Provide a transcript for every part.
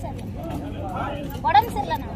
சரியில்லை உடம்பு சரியில்லைண்ணா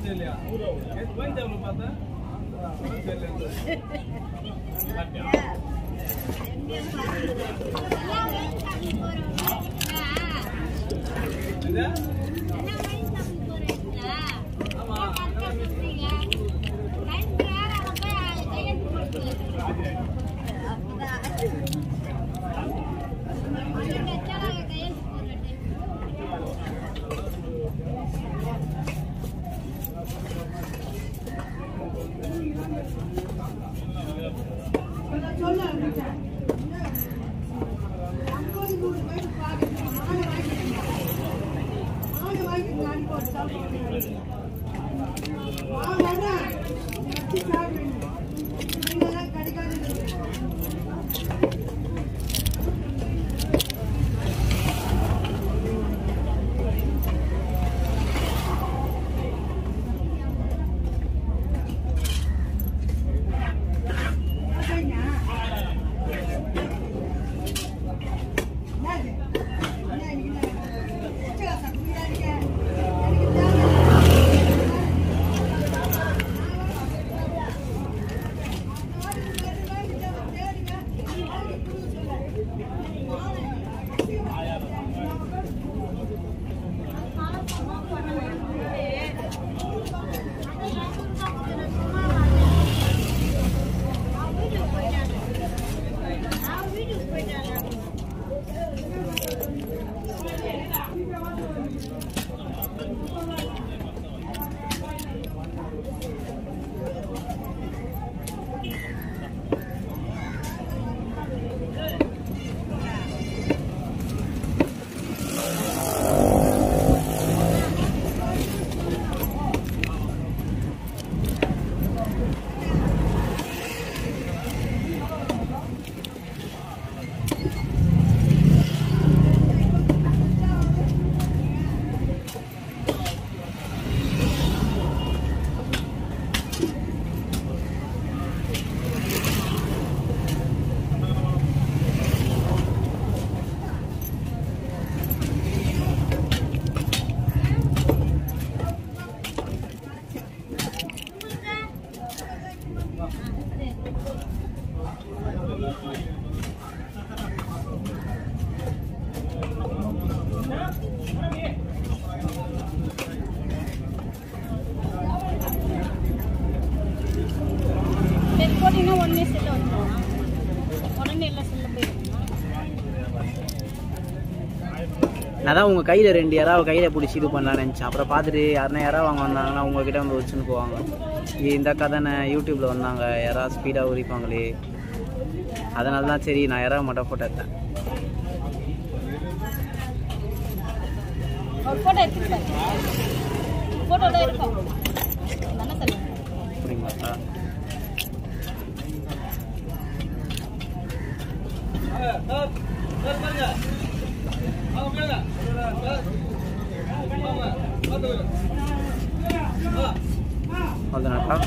சரி போட்டிங்கன்னா உடனே செல்ல வந்துடும் உடனே எல்லாம் செல்ல போயிடும் நான் தான் உங்கள் கையில் ரெண்டு யாராவது கையில் பிடிச்சி இது பண்ணலாம்னு நினச்சேன் அப்புறம் பார்த்துட்டு யாருன்னா யாராவது வாங்க வந்தாங்கன்னா உங்ககிட்ட வந்து வச்சுன்னு போவாங்க இது இந்த அக்கா தானே யூடியூப்பில் வந்தாங்க யாராவது ஸ்பீடாக உரிப்பாங்களே அதனால தான் சரி நான் யாராவது மட்டும் ஃபோட்டோ எடுத்தேன் ஒரு ஃபோட்டோ எடுத்துக்கிட்டாரு ஃபோட்டோ தான் இருக்கும் தானே சொல்லுங்க அப்படிங்களா அவ்வளோதானாக்கா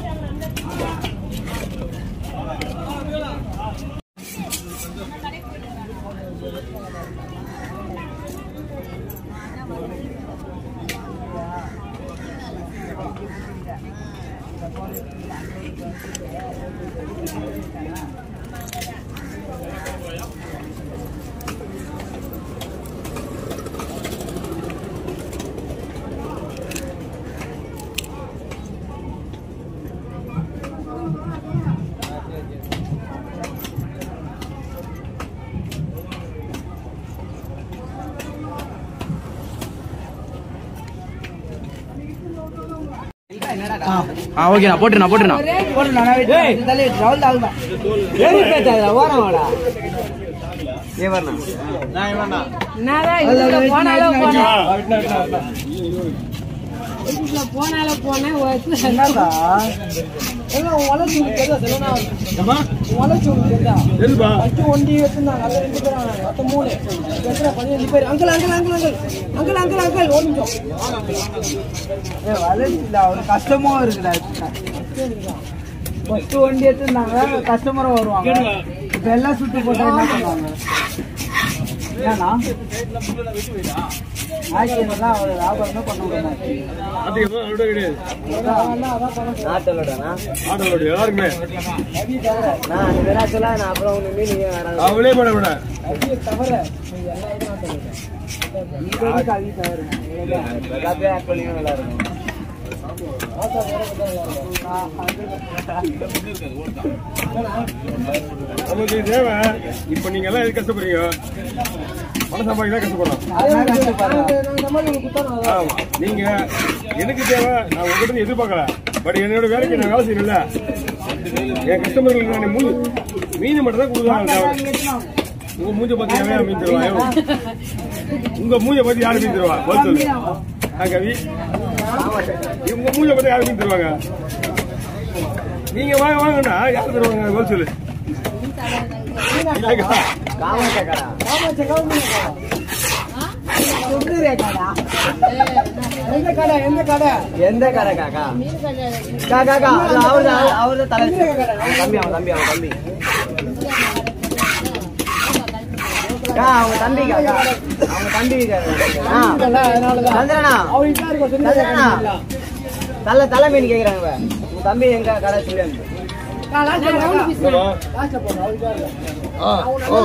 ஆ ஓகேண்ணா போட்டுண்ணா போட்டுண்ணா கஷ்டமா இருக்குடா ஃபர்ஸ்ட் வண்டி எடுத்துருந்தாங்க கஸ்டமரும் வருவாங்க இப்ப எல்லாம் சுட்டு போட்டா என்ன பண்ணுவாங்க என்னண்ணா ஆக்சிடென்ட்லாம் அவர் வியாபாரமே பண்ண முடியாது அதிகமாக அவரோட கிடையாது நாட்டலோடனா ஆட்டோட எல்லாருக்குமே நான் அந்த விராச்சலா நான் அப்புறம் ஒன்று மீன் வராங்க அவளே பண்ண விட தவிர இப்போதைக்கு அது தவிர எல்லாத்தையும் ஆட் பண்ணி நல்லா இருக்கும் நமக்கு தேவை இப்போ நீங்க எல்லாம் எது கஷ்டப்படுறீங்க பணம் சம்பாதிக்க தான் கஷ்டப்படுறோம் அதெல்லாம் கஷ்டப்படுறேன் ஆமா நீங்க எனக்கு தேவை நான் உங்ககிட்ட இருந்து எதிர்பார்க்கல பட் என்னோட வேலைக்கு நான் வேலை செய்யணும்ல என் கஸ்டமர்களுக்கு நான் மூணு மீன் மட்டும் தான் கொடுக்குறாங்க உங்க மூஞ்ச பத்தி எவன் மீன் தருவா உங்க மூஞ்ச பத்தி யாரு மீன் தருவா பதில் சொல்லு ஆ, கவி உங்க மூஞ்ச பத்தி யாரு மீன் தருவாங்க நீங்க வாங்க வாங்கண்ணா யார் தருவாங்க பதில் சொல்லு இல்லைக்கா காமாட்சா கடா எந்த கடை எந்த கடை எந்த கடை காக்கா காக்கா காக்கா அவர் அவர் தலை தம்பி அவன் தம்பி அவன் தம்பி அக்கா, அவங்க தம்பி காக்கா அவங்க தம்பி ஆ. சந்திரனா சந்திரனா தலை தலை மீன் கேக்குறாங்க உங்க தம்பி எங்க கடை சொல்லி அனுப்பு. ஆ ஓ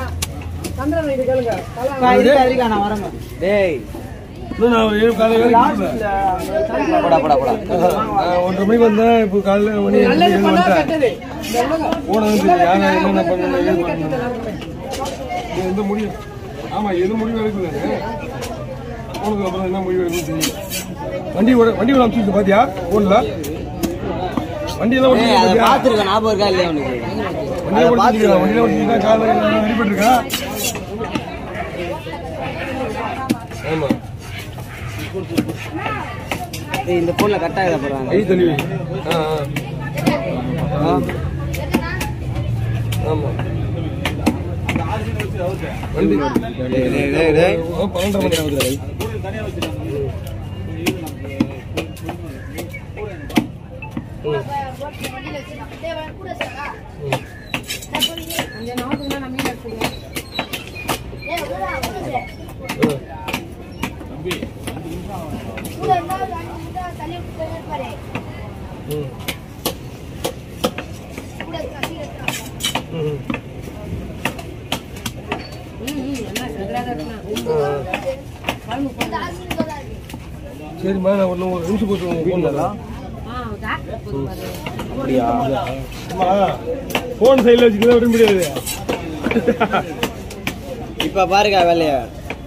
அக்கா, இருக்கா, இருக்கா, நான் வரேன் டேய் இன்னும் நான் ஒரு ஏழு காலை வேலைக்கு போறேன். போடா போடா போடா நான் ஒன்றரை மணிக்கு வந்தேன் இப்போ காலைல மணி ஏழு மணிக்கு வந்துட்டேன் போன வந்து யாரா என்னென்ன பண்ணணும் ஏது பண்ணணும் இது எந்த முடிவு ஆமா எது முடிவு எடுக்கல போனதுக்கு அப்புறம் என்ன முடிவு எடுக்கணும் தெரியல வண்டி ஓட வண்டி ஓட அமைச்சு பாத்தியா போன்ல வண்டி எல்லாம் டேய் ஓட்டி அதை பாத்தியா பாத்துருக்க ஞாபகம் இருக்கா இல்லையா உனக்கு வண்டியை ஓட்டிருக்கா வண்டியில ஓட்டிருக்கா காலைல அடிபட்டு இருக்கா ஆமா டேய், இந்த போன்ல கட் ஆகுதா போறாங்க கை தள்ளி வை. ஆ ஆ ஆமா வண்டி டேய் டேய் டேய் டேய் ஓ, பன்னெண்டரை மணி ஆகுது ம் ம் சரிம்மா நான் ஒன்று ஒரு நிமிஷம் போட்டு போன் அப்படியா ஃபோன் சைடில் வச்சுக்கலாம் விட முடியாது இப்ப பாருங்க வேலைய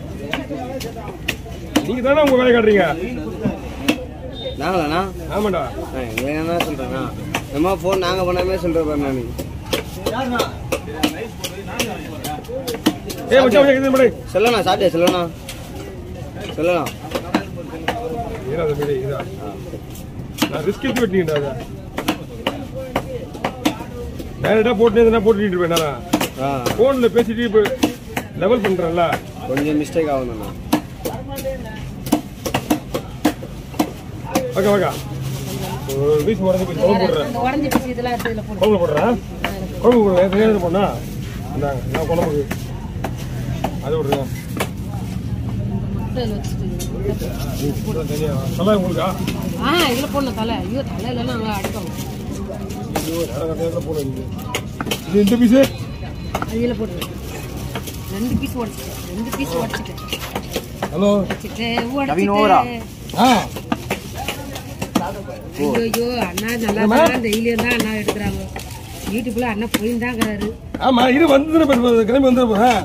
நீங்க தானே உங்க வேலை காட்டுறீங்க நாங்களாண்ணா ஆமாண்டா எங்களை என்ன சொல்றேண்ணா நம்ம ஃபோன் நாங்க பண்ணாமே சொல்றேன் பாரு நானு ஏய் மச்சான் மச்சான் இது மடை சொல்லண்ணா சாப்பிட்டே சொல்லண்ணா சொல்லலாம் ஏடா அது மடை இதா நான் ரிஸ்க் எடுத்து வெட்டிட்டேன் அதை டேரக்டா போட்டு எதுனா போட்டுட்டு இருப்பேன் நான் ஆ ஃபோனில் பேசிட்டு இப்போ லெவல் பண்றேன்ல கொஞ்சம் மிஸ்டேக் ஆகுதுண்ணா ஓகே ஓகே ஒரு பீஸ் உடஞ்சி போய் குழம்பு போடுறேன் இந்த உடஞ்சி பிச்சு இதெல்லாம் எடுத்து இதுல போடு குழம்பு போடுறேன் குழம்பு போடுறேன் எத்தனை போனா இந்தாங்க நான் குழம்புக்கு அது விடுறேன் முட்டை இதுல வச்சுட்டு தனியா நல்லா உங்களுக்கா ஆ இதுல போடணும் தலை ஐயோ தலை இல்லைன்னா அங்கே அடக்கம் ஐயோ நேரம் நேரத்தில் போடுறேன் இது இது இந்த பீஸு அது இதுல போட்டு ரெண்டு பீஸ் உடச்சிட்டேன் ரெண்டு பீஸ் உடச்சிட்டேன் ஹலோ உடச்சிட்டு கவின் ஓவரா? உடச்சிட்டு ஆ ஐயோ ஐயோ அண்ணா நல்லா தான் டெய்லியும் தான் அண்ணா எடுக்கிறாங்க வீட்டுக்குள்ள அண்ணா போயின்னு தான் இருக்கிறாரு ஆமா இது வந்து கிளம்பி வந்துட போறேன்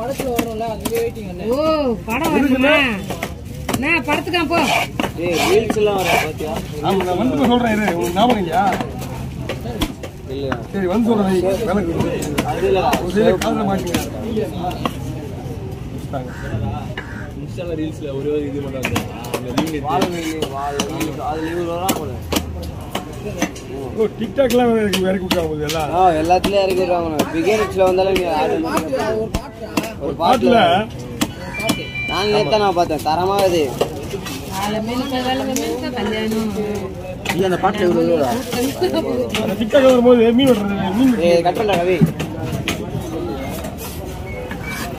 ஓ படம் வரணுமா அண்ணா படத்துக்கா போ ஏய் ரீல்ஸ் எல்லாம் வர பாத்தியா ஆமா நான் வந்து இப்ப சொல்றேன் இரு உங்களுக்கு ஞாபகம் இல்லையா இல்லையா சரி வந்து சொல்றேன் வை. கணக்கு அது இல்ல ஒரு சைடு காதுல மாட்டிங்க வாழ மீன் வாழ அது லீவு வராம போல ஓ டிக்டாக்லாம் இறக்கி இறக்கி விட்டாங்க போகுது எல்லாம் ஆ எல்லாத்துலயும் இறக்கி விடுறாங்க பிகினிக்ஸ்ல வந்தாலும் நீ ஆடு ஒரு பாட்டுல பாட்டுல நான் நேத்தான் நான் பார்த்தேன் தரமா இது வேலை மேலுக்க வேலை மேலுக்க கல்யாணம் இல்ல அந்த பாட்டுல இவ்வளவு அந்த டிக்டாக் வரும்போது மீன் வெட்டுறது மீன் ஏய் கட் பண்ணா கவி